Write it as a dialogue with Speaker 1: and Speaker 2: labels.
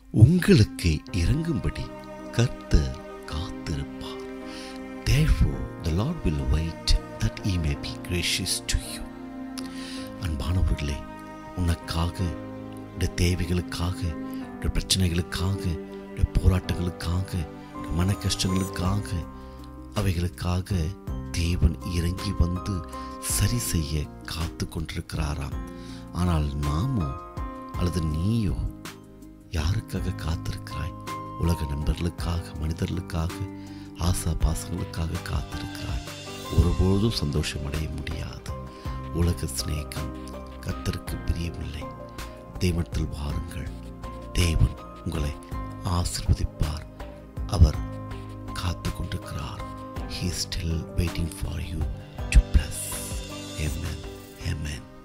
Speaker 1: உங்களுக்கு இறங்கும்படி கர்த்தர் காத்திருப்பார் therefore the lord will wait that he may be gracious to you அன்பானவர்களே உனக்காக உடைய தேவைகளுக்காக உடைய பிரச்சனைகளுக்காக உடைய போராட்டங்களுக்காக உடைய மன கஷ்டங்களுக்காக அவைகளுக்காக தேவன் இறங்கி வந்து சரி செய்ய காத்து கொண்டிருக்கிறாராம் ஆனால் நாமோ அல்லது நீயோ யாருக்காக காத்திருக்கிறாய் உலக நண்பர்களுக்காக மனிதர்களுக்காக ஆசா பாசங்களுக்காக காத்திருக்கிறாய் ஒருபோதும் சந்தோஷம் அடைய முடியாது உலக சிநேகம் கத்தருக்கு பிரியமில்லை தெய்வத்தில் வாருங்கள் தேவன் உங்களை ஆசிர்வதிப்பார் அவர் காத்து கொண்டிருக்கிறார் he is still waiting for you to bless amen amen